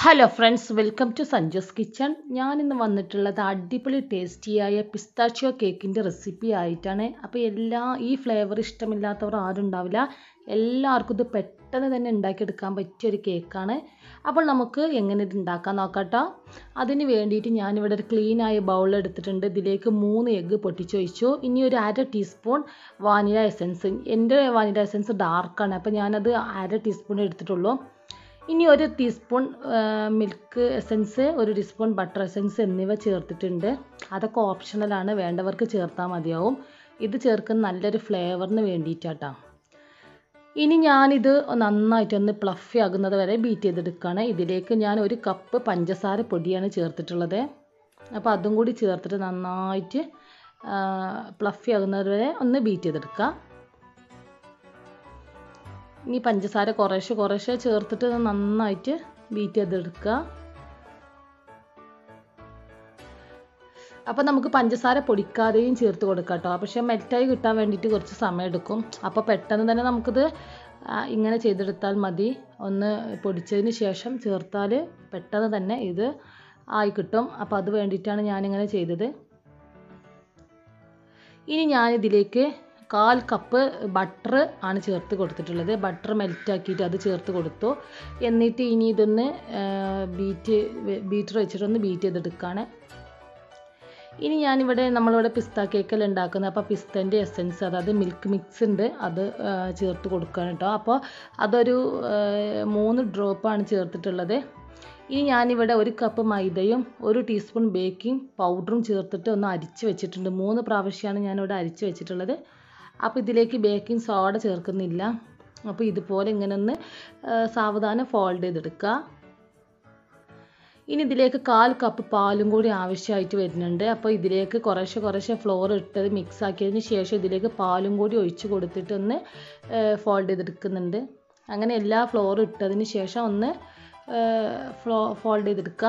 hello friends welcome to Sanju's kitchen ഞാനിന്ന് വന്നിട്ടുള്ളത് അടിപൊളി ടേസ്റ്റിയായ പിസ്താച്ചിയോ കേക്കിൻ്റെ റെസിപ്പി ആയിട്ടാണ് അപ്പോൾ എല്ലാ ഈ ഫ്ലേവർ ഇഷ്ടമില്ലാത്തവർ ആരും ഉണ്ടാവില്ല എല്ലാവർക്കും ഇത് പെട്ടെന്ന് തന്നെ ഉണ്ടാക്കിയെടുക്കാൻ പറ്റിയ ഒരു കേക്കാണ് അപ്പോൾ നമുക്ക് എങ്ങനെ ഇത് ഉണ്ടാക്കാൻ നോക്കട്ടോ അതിന് വേണ്ടിയിട്ട് ഞാനിവിടെ ഒരു ക്ലീൻ ആയ ബൗൾ എടുത്തിട്ടുണ്ട് ഇതിലേക്ക് മൂന്ന് എഗ്ഗ് പൊട്ടിച്ച് ഒഴിച്ചു ഇനി ഒരു അര ടീസ്പൂൺ വാനില എസൻസ് എൻ്റെ വാനില എസൻസ് ഡാർക്കാണ് അപ്പോൾ ഞാനത് അര ടീസ്പൂൺ എടുത്തിട്ടുള്ളൂ ഇനി ഒരു ടീസ്പൂൺ മിൽക്ക് എസൻസ് ഒരു ടീസ്പൂൺ ബട്ടർ എസൻസ് എന്നിവ ചേർത്തിട്ടുണ്ട് അതൊക്കെ ഓപ്ഷണലാണ് വേണ്ടവർക്ക് ചേർത്താൽ മതിയാവും ഇത് ചേർക്കുന്ന നല്ലൊരു ഫ്ലേവറിന് വേണ്ടിയിട്ടാട്ടോ ഇനി ഞാനിത് നന്നായിട്ടൊന്ന് പ്ലഫി ആകുന്നത് വരെ ബീറ്റ് ചെയ്തെടുക്കുകയാണ് ഇതിലേക്ക് ഞാൻ ഒരു കപ്പ് പഞ്ചസാര പൊടിയാണ് ചേർത്തിട്ടുള്ളത് അപ്പോൾ അതും കൂടി ചേർത്തിട്ട് നന്നായിട്ട് പ്ലഫി ആകുന്നത് വരെ ഒന്ന് ബീറ്റ് ചെയ്തെടുക്കുക ഇനി പഞ്ചസാര കുറേശ്ശെ കുറേശ്ശെ ചേർത്തിട്ട് നന്നായിട്ട് ബീറ്റ് ചെയ്തെടുക്കുക അപ്പോൾ നമുക്ക് പഞ്ചസാര പൊടിക്കാതെയും ചേർത്ത് കൊടുക്കാം കേട്ടോ പക്ഷേ മെൽറ്റായി കിട്ടാൻ വേണ്ടിയിട്ട് കുറച്ച് സമയം എടുക്കും അപ്പോൾ പെട്ടെന്ന് തന്നെ നമുക്കിത് ഇങ്ങനെ ചെയ്തെടുത്താൽ മതി ഒന്ന് പൊടിച്ചതിന് ശേഷം ചേർത്താൽ പെട്ടെന്ന് തന്നെ ഇത് ആയി കിട്ടും അപ്പോൾ അത് വേണ്ടിയിട്ടാണ് ഞാനിങ്ങനെ ചെയ്തത് ഇനി ഞാനിതിലേക്ക് കാൽ കപ്പ് ബട്ടർ ആണ് ചേർത്ത് കൊടുത്തിട്ടുള്ളത് ബട്ടർ മെൽറ്റാക്കിയിട്ട് അത് ചേർത്ത് കൊടുത്തു എന്നിട്ട് ഇനി ഇതൊന്ന് ബീറ്റ് ബീറ്റർ വെച്ചിട്ടൊന്ന് ബീറ്റ് ചെയ്തെടുക്കുകയാണ് ഇനി ഞാനിവിടെ നമ്മളിവിടെ പിസ്ത കേക്കെല്ലാം ഉണ്ടാക്കുന്നത് അപ്പോൾ പിസ്തൻ്റെ എസൻസ് അതായത് മിൽക്ക് മിക്സ് ഉണ്ട് അത് ചേർത്ത് കൊടുക്കുകയാണ് കേട്ടോ അപ്പോൾ അതൊരു മൂന്ന് ഡ്രോപ്പാണ് ചേർത്തിട്ടുള്ളത് ഇനി ഞാനിവിടെ ഒരു കപ്പ് മൈദയും ഒരു ടീസ്പൂൺ ബേക്കിംഗ് പൗഡറും ചേർത്തിട്ട് ഒന്ന് അരിച്ച് വെച്ചിട്ടുണ്ട് മൂന്ന് പ്രാവശ്യമാണ് ഞാനിവിടെ അരിച്ച് വെച്ചിട്ടുള്ളത് അപ്പോൾ ഇതിലേക്ക് ബേക്കിംഗ് സോഡ ചേർക്കുന്നില്ല അപ്പോൾ ഇതുപോലെ ഇങ്ങനെ ഒന്ന് സാവധാനം ഫോൾഡ് ചെയ്തെടുക്കുക ഇനി ഇതിലേക്ക് കാൽ കപ്പ് പാലും കൂടി ആവശ്യമായിട്ട് വരുന്നുണ്ട് അപ്പോൾ ഇതിലേക്ക് കുറേശ്ശെ കുറേശ്ശെ ഫ്ലോർ ഇട്ടത് മിക്സ് ആക്കിയതിന് ശേഷം ഇതിലേക്ക് പാലും കൂടി ഒഴിച്ച് കൊടുത്തിട്ട് ഒന്ന് ഫോൾഡ് ചെയ്തെടുക്കുന്നുണ്ട് അങ്ങനെ എല്ലാ ഫ്ലോറും ഇട്ടതിന് ശേഷം ഒന്ന് ഫ്ലോ ഫോൾഡ് ചെയ്തെടുക്കുക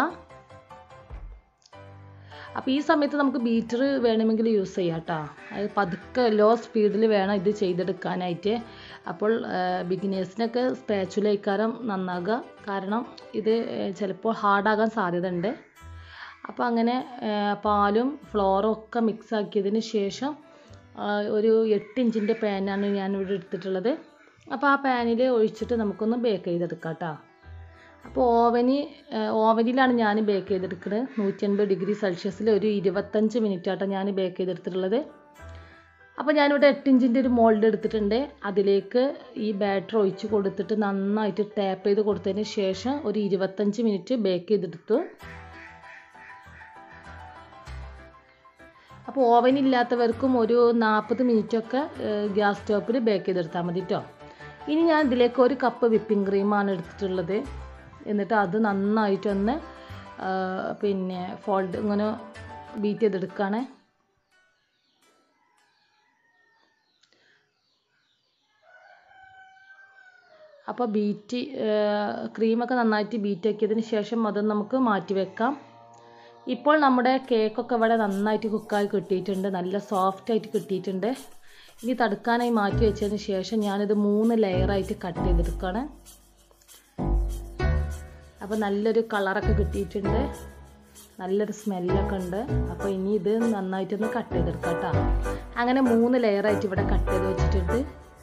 അപ്പോൾ ഈ സമയത്ത് നമുക്ക് ബീറ്റർ വേണമെങ്കിൽ യൂസ് ചെയ്യാം കേട്ടോ അത് പതുക്കെ ലോ സ്പീഡിൽ വേണം ഇത് ചെയ്തെടുക്കാനായിട്ട് അപ്പോൾ ബിഗിനേഴ്സിനൊക്കെ സ്പാച്ചുലൈക്കാരം നന്നാകുക കാരണം ഇത് ചിലപ്പോൾ ഹാർഡാകാൻ സാധ്യത ഉണ്ട് അപ്പോൾ അങ്ങനെ പാലും ഫ്ലോറും ഒക്കെ മിക്സ് ആക്കിയതിന് ശേഷം ഒരു എട്ട് ഇഞ്ചിൻ്റെ പാനാണ് ഞാനിവിടെ എടുത്തിട്ടുള്ളത് അപ്പോൾ ആ പാനിൽ ഒഴിച്ചിട്ട് നമുക്കൊന്ന് ബേക്ക് ചെയ്തെടുക്കാം കേട്ടോ അപ്പോൾ ഓവന് ഓവനിലാണ് ഞാൻ ബേക്ക് ചെയ്തെടുക്കുന്നത് നൂറ്റി അൻപത് ഡിഗ്രി സെൽഷ്യസിൽ ഒരു ഇരുപത്തഞ്ച് മിനിറ്റ് ആട്ടോ ഞാൻ ബേക്ക് ചെയ്തെടുത്തിട്ടുള്ളത് അപ്പോൾ ഞാനിവിടെ എട്ട് ഇഞ്ചിൻ്റെ ഒരു മോൾഡ് എടുത്തിട്ടുണ്ട് അതിലേക്ക് ഈ ബാറ്റർ ഒഴിച്ച് കൊടുത്തിട്ട് നന്നായിട്ട് ടാപ്പ് ചെയ്ത് കൊടുത്തതിന് ശേഷം ഒരു ഇരുപത്തഞ്ച് മിനിറ്റ് ബേക്ക് ചെയ്തെടുത്തു അപ്പോൾ ഓവൻ ഇല്ലാത്തവർക്കും ഒരു നാൽപ്പത് മിനിറ്റൊക്കെ ഗ്യാസ് സ്റ്റോപ്പിൽ ബേക്ക് ചെയ്തെടുത്താൽ മതി കേട്ടോ ഇനി ഞാൻ ഇതിലേക്ക് ഒരു കപ്പ് വിപ്പിംഗ് ക്രീമാണ് എടുത്തിട്ടുള്ളത് എന്നിട്ട് അത് നന്നായിട്ടൊന്ന് പിന്നെ ഫോൾഡ് ഇങ്ങനെ ബീറ്റ് ചെയ്തെടുക്കുകയാണ് അപ്പോൾ ബീറ്റ് ക്രീമൊക്കെ നന്നായിട്ട് ബീറ്റ് ആക്കിയതിന് ശേഷം അത് നമുക്ക് മാറ്റി വെക്കാം ഇപ്പോൾ നമ്മുടെ കേക്കൊക്കെ ഇവിടെ നന്നായിട്ട് കുക്കായി കിട്ടിയിട്ടുണ്ട് നല്ല സോഫ്റ്റായിട്ട് കിട്ടിയിട്ടുണ്ട് ഇനി തടുക്കാനായി മാറ്റി വെച്ചതിന് ശേഷം ഞാനിത് മൂന്ന് ലെയറായിട്ട് കട്ട് ചെയ്തെടുക്കുകയാണ് അപ്പോൾ നല്ലൊരു കളറൊക്കെ കിട്ടിയിട്ടുണ്ട് നല്ലൊരു സ്മെല്ലൊക്കെ ഉണ്ട് അപ്പോൾ ഇനി ഇത് നന്നായിട്ടൊന്ന് കട്ട് ചെയ്തെടുക്കാം കേട്ടോ അങ്ങനെ മൂന്ന് ലെയറായിട്ട് ഇവിടെ കട്ട് ചെയ്ത് വെച്ചിട്ടുണ്ട്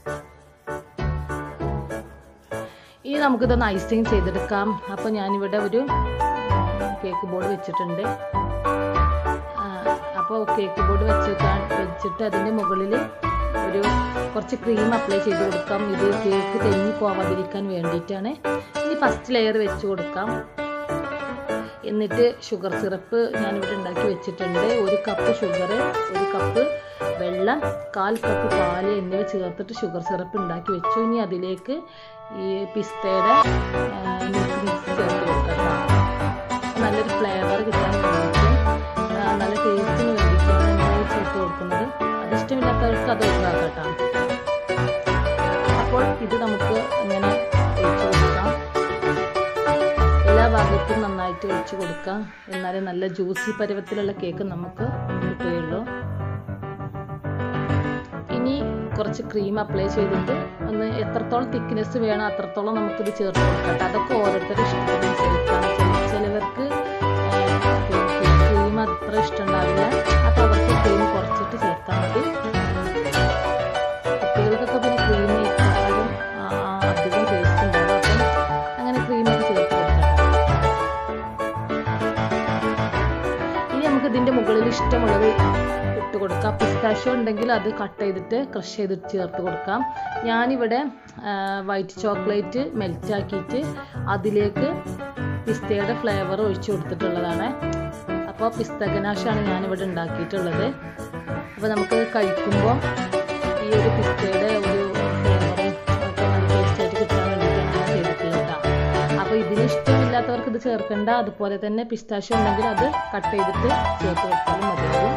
ഇനി നമുക്കിതൊന്ന് ഐസിങ് ചെയ്തെടുക്കാം അപ്പോൾ ഞാനിവിടെ ഒരു കേക്ക് ബോർഡ് വെച്ചിട്ടുണ്ട് അപ്പോൾ കേക്ക് ബോർഡ് വെച്ചിട്ടാണ് വെച്ചിട്ട് അതിൻ്റെ മുകളിൽ ഒരു കുറച്ച് ക്രീം അപ്ലൈ ചെയ്ത് കൊടുക്കാം ഇത് കേക്ക് തെന്നി പോവാതിരിക്കാൻ വേണ്ടിയിട്ടാണ് ഇനി ഫസ്റ്റ് ലെയർ വെച്ച് കൊടുക്കാം എന്നിട്ട് ഷുഗർ സിറപ്പ് ഞാനിവിടെ ഉണ്ടാക്കി വെച്ചിട്ടുണ്ട് ഒരു കപ്പ് ഷുഗർ ഒരു കപ്പ് വെള്ളം കാൽ കപ്പ് പാല് എന്നിവ ചേർത്തിട്ട് ഷുഗർ സിറപ്പ് ഉണ്ടാക്കി വെച്ചു ഇനി അതിലേക്ക് ഈ പിസ്തയുടെ മിൽക്ക് മിക്സ് ചേർത്ത് കൊടുക്കാം നല്ലൊരു ഫ്ലേവർ കിട്ടാൻ വേണ്ടിയിട്ട് നല്ല ടേസ്റ്റിന് വേണ്ടിയിട്ടാണ് നമ്മൾ ചേർത്ത് കൊടുക്കുന്നത് അതിഷ്ടമില്ലാത്തവർക്ക് അത് ഒഴിവാക്കാം അപ്പോൾ ഇത് നമുക്ക് ഇങ്ങനെ ഒഴിച്ച് കൊടുക്കാം എല്ലാ ഭാഗത്തും നന്നായിട്ട് ഒഴിച്ച് കൊടുക്കാം എന്നാലേ നല്ല ജ്യൂസി പരുവത്തിലുള്ള കേക്ക് നമുക്ക് കിട്ടുകയുള്ളൂ ഇനി കുറച്ച് ക്രീം അപ്ലൈ ചെയ്തിട്ട് ഒന്ന് എത്രത്തോളം തിക്നെസ് വേണം അത്രത്തോളം നമുക്കിത് ചേർത്ത് കൊടുക്കാം അതൊക്കെ ഓരോരുത്തരുടെ ഇഷ്ടത്തിനനുസരിച്ചാണ് കേക്കിൻ്റെ മുകളിൽ ഇഷ്ടമുള്ളത് ഇട്ട് കൊടുക്കാം പിസ്താഷ്യോ ഉണ്ടെങ്കിൽ അത് കട്ട് ചെയ്തിട്ട് ക്രഷ് ചെയ്തിട്ട് ചേർത്ത് കൊടുക്കാം ഞാനിവിടെ വൈറ്റ് ചോക്ലേറ്റ് മെൽറ്റ് ആക്കിയിട്ട് അതിലേക്ക് പിസ്തയുടെ ഫ്ലേവർ ഒഴിച്ചു കൊടുത്തിട്ടുള്ളതാണ് അപ്പോൾ പിസ്ത ഗനാഷാണ് ഞാനിവിടെ ഉണ്ടാക്കിയിട്ടുള്ളത് അപ്പോൾ നമുക്ക് കഴിക്കുമ്പോൾ ഈ ഒരു പിസ്തയുടെ ഒരു ഫ്ലേവറും ഒക്കെ നല്ല ടേസ്റ്റായിട്ട് കിട്ടാൻ വേണ്ടിയിട്ടാണ് ഞാൻ ചെയ്തിട്ടുള്ളത് കേട്ടോ അപ്പോൾ ഇതിന് ഇഷ്ടമില്ലാത്തവർക്ക് ഇത് ചേർക്കണ്ട അതുപോലെ തന്നെ പിസ്താഷ്യം ഉണ്ടെങ്കിൽ അത് കട്ട് ചെയ്തിട്ട് ചേർത്ത് കൊടുത്താലും മതിയാകും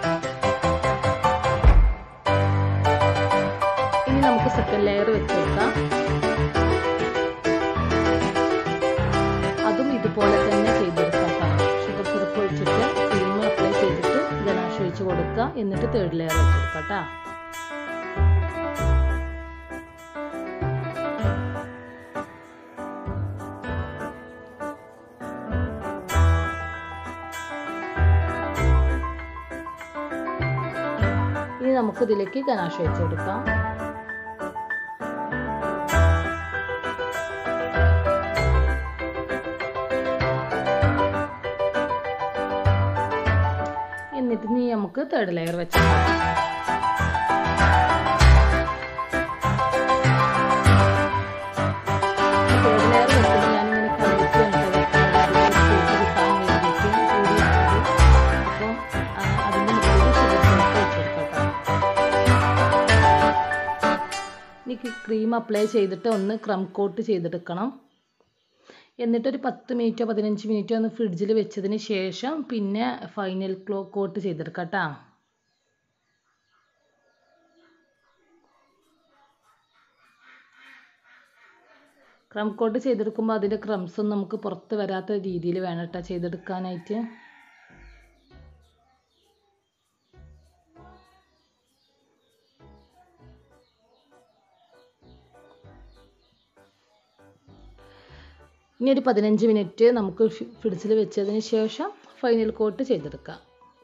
ഇനി നമുക്ക് സെക്കൻഡ് ലെയർ വെച്ച് കൊടുക്കാം അതും ഇതുപോലെ തന്നെ ചെയ്തെടുക്കാം കേട്ടോ ഷുഗർ സിറപ്പ് ഒഴിച്ചിട്ട് ക്രീം അപ്ലൈ ചെയ്തിട്ട് ഗനാഷ് ഒഴിച്ച് കൊടുക്കുക എന്നിട്ട് തേർഡ് ലെയർ വെച്ച് കൊടുക്കാം കേട്ടോ ഇനി നമുക്ക് ഇതിലേക്ക് ഗനാഷ് ഒഴിച്ച് കൊടുക്കാം എന്നിട്ട് ഇനി നമുക്ക് തേർഡ് ലെയർ വെച്ചാൽ തേർഡ് ലെയർ വെക്കുമ്പോൾ ഞാനിങ്ങനെ കളിക്കുകയാണ് കിട്ടാൻ വേണ്ടിയിട്ട് കൂടി അപ്പം അതിൻ്റെ മുകളിൽ ഷുഗർ സിറപ്പ് വെച്ചെടുക്കാം എനിക്ക് ക്രീം അപ്ലൈ ചെയ്തിട്ട് ഒന്ന് ക്രം കോട്ട് ചെയ്തെടുക്കണം എന്നിട്ടൊരു പത്ത് മിനിറ്റോ പതിനഞ്ച് മിനിറ്റോ ഒന്ന് ഫ്രിഡ്ജിൽ വെച്ചതിന് ശേഷം പിന്നെ ഫൈനൽ ക്ലോ കോട്ട് ചെയ്തെടുക്കാം കേട്ടോ ക്രം കോട്ട് ചെയ്തെടുക്കുമ്പോൾ അതിൻ്റെ ക്രംസ് ഒന്നും നമുക്ക് പുറത്ത് വരാത്ത രീതിയിൽ വേണം കേട്ടോ ചെയ്തെടുക്കാനായിട്ട് ഇനി ഒരു പതിനഞ്ച് മിനിറ്റ് നമുക്ക് ഫ്രിഡ്ജിൽ വെച്ചതിന് ശേഷം ഫൈനൽ കോട്ട് ചെയ്തെടുക്കാം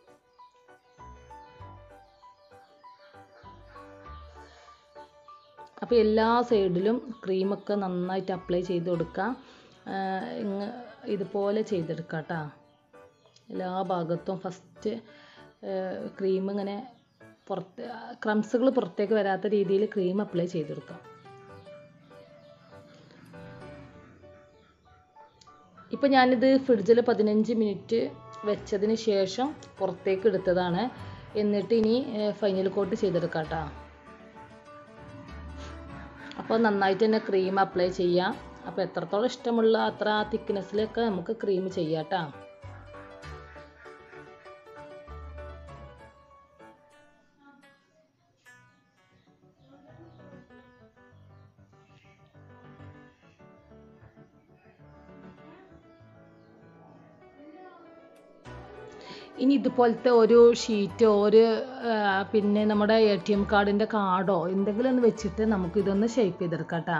അപ്പോൾ എല്ലാ സൈഡിലും ക്രീമൊക്കെ നന്നായിട്ട് അപ്ലൈ ചെയ്ത് കൊടുക്കാം ഇതുപോലെ ചെയ്തെടുക്കാം കേട്ടോ എല്ലാ ഭാഗത്തും ഫസ്റ്റ് ക്രീം ഇങ്ങനെ പുറത്ത് ക്രംസുകൾ പുറത്തേക്ക് വരാത്ത രീതിയിൽ ക്രീം അപ്ലൈ ചെയ്തെടുക്കാം ഇപ്പം ഞാനിത് ഫ്രിഡ്ജിൽ പതിനഞ്ച് മിനിറ്റ് വെച്ചതിന് ശേഷം പുറത്തേക്ക് എടുത്തതാണ് എന്നിട്ട് ഇനി ഫൈനൽ കോട്ട് ചെയ്തെടുക്കാം കേട്ടോ അപ്പോൾ നന്നായിട്ട് തന്നെ ക്രീം അപ്ലൈ ചെയ്യാം അപ്പോൾ എത്രത്തോളം ഇഷ്ടമുള്ള അത്ര തിക്നെസ്സിലൊക്കെ നമുക്ക് ക്രീം ചെയ്യാം കേട്ടോ ഇനി ഇതുപോലത്തെ ഒരു ഷീറ്റോ ഒരു പിന്നെ നമ്മുടെ എ ടി എം കാർഡിൻ്റെ കാർഡോ എന്തെങ്കിലും ഒന്ന് വെച്ചിട്ട് നമുക്ക് ഇതൊന്ന് ഷേപ്പ് ചെയ്തെടുക്കാം കേട്ടോ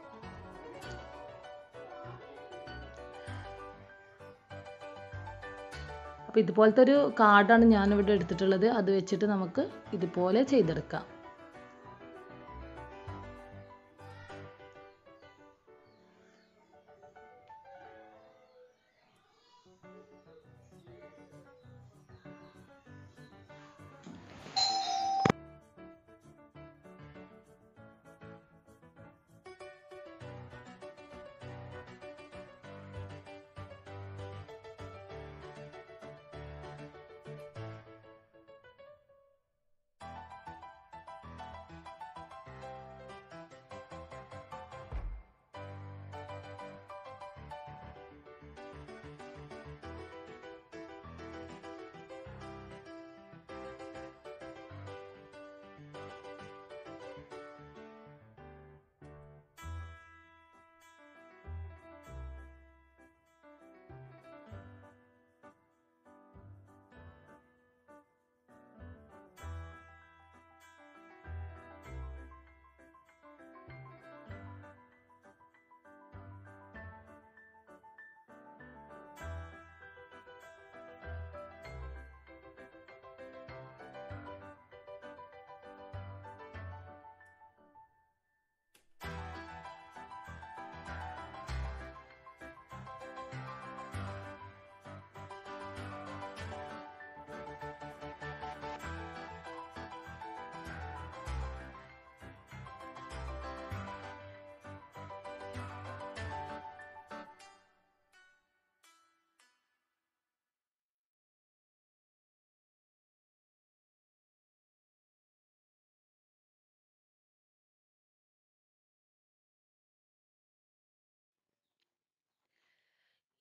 അപ്പോൾ ഇതുപോലത്തെ ഒരു കാർഡാണ് ഞാനിവിടെ എടുത്തിട്ടുള്ളത് അത് വെച്ചിട്ട് നമുക്ക് ഇതുപോലെ ചെയ്തെടുക്കാം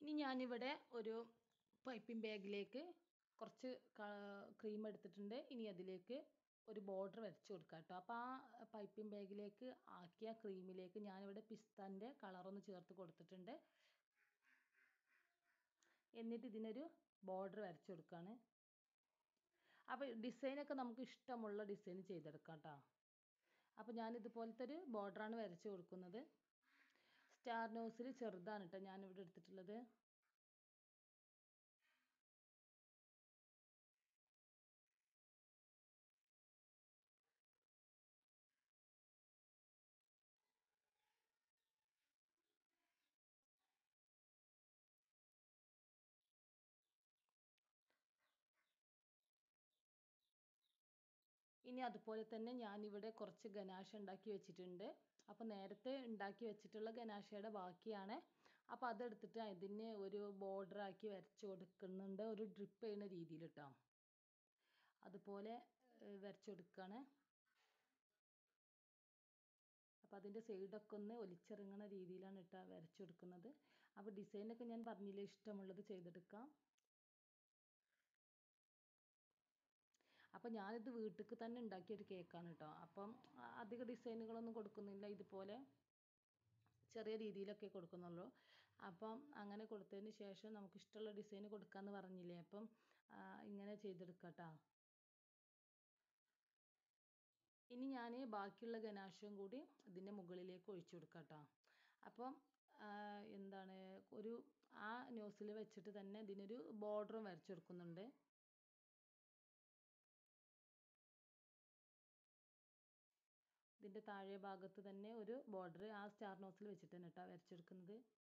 ഇനി ഞാനിവിടെ ഒരു പൈപ്പിംഗ് ബാഗിലേക്ക് കുറച്ച് ക്രീം എടുത്തിട്ടുണ്ട് ഇനി അതിലേക്ക് ഒരു ബോർഡർ വരച്ച് കൊടുക്കാം കേട്ടോ അപ്പോൾ ആ പൈപ്പിംഗ് ബാഗിലേക്ക് ആക്കിയ ക്രീമിലേക്ക് ഞാനിവിടെ പിസ്താൻ്റെ കളറൊന്ന് ചേർത്ത് കൊടുത്തിട്ടുണ്ട് എന്നിട്ട് ഇതിനൊരു ബോർഡർ വരച്ച് കൊടുക്കുകയാണ് അപ്പോൾ ഡിസൈനൊക്കെ നമുക്ക് ഇഷ്ടമുള്ള ഡിസൈൻ ചെയ്തെടുക്കാം കേട്ടോ അപ്പോൾ ഞാൻ ഇതുപോലത്തെ ഒരു ബോർഡറാണ് വരച്ച് കൊടുക്കുന്നത് സ്റ്റാർ നോസിൽ ചെറുതാണ് കേട്ടോ ഞാനിവിടെ എടുത്തിട്ടുള്ളത് ഇനി അതുപോലെ തന്നെ ഞാനിവിടെ കുറച്ച് ഗനാഷ ഉണ്ടാക്കി വെച്ചിട്ടുണ്ട് അപ്പോൾ നേരത്തെ ഉണ്ടാക്കി വെച്ചിട്ടുള്ള ഗനാഷയുടെ ബാക്കിയാണ് അപ്പോൾ അതെടുത്തിട്ട് അതിന് ഒരു border ആക്കി വരച്ച് കൊടുക്കുന്നുണ്ട് ഒരു ഡ്രിപ്പ് ചെയ്യുന്ന രീതിയിൽ കേട്ടോ അതുപോലെ ഏഹ് വരച്ച് കൊടുക്കുകയാണ് അപ്പോൾ അതിൻ്റെ സൈഡൊക്കെ ഒന്ന് ഒലിച്ചിറങ്ങുന്ന രീതിയിലാണ് ഇട്ടാ വരച്ച് കൊടുക്കുന്നത് അപ്പോൾ ഡിസൈനൊക്കെ ഞാൻ പറഞ്ഞില്ലേ ഇഷ്ടമുള്ളത് ചെയ്തെടുക്കാം അപ്പം ഞാനിത് വീട്ടിലേക്ക് തന്നെ ഉണ്ടാക്കിയ ഒരു കേക്കാണ് കേട്ടോ അപ്പം അ- അധിക ഡിസൈനുകളൊന്നും കൊടുക്കുന്നില്ല ഇതുപോലെ ചെറിയ രീതിയിലൊക്കെ കൊടുക്കുന്നുള്ളൂ അപ്പം അങ്ങനെ കൊടുത്തതിന് ശേഷം നമുക്ക് ഇഷ്ടമുള്ള ഡിസൈൻ കൊടുക്കാമെന്ന് പറഞ്ഞില്ലേ അപ്പം ആ, ഇങ്ങനെ ചെയ്തെടുക്കാം കേട്ടോ ഇനി ഞാൻ ബാക്കിയുള്ള ഗനാഷും കൂടി ഇതിൻ്റെ മുകളിലേക്ക് ഒഴിച്ചു കൊടുക്കാം കേട്ടോ അപ്പം ആ, എന്താണ് ഒരു ആ ന്യൂസിൽ വെച്ചിട്ട് തന്നെ ഇതിനൊരു ബോർഡറും വരച്ചു കൊടുക്കുന്നുണ്ട് ഇതിൻ്റെ താഴെ ഭാഗത്ത് തന്നെ ഒരു ബോർഡർ ആ സ്റ്റാർ നോസിൽ വെച്ചിട്ട് തന്നെ കേട്ടോ വരച്ചെടുക്കുന്നത്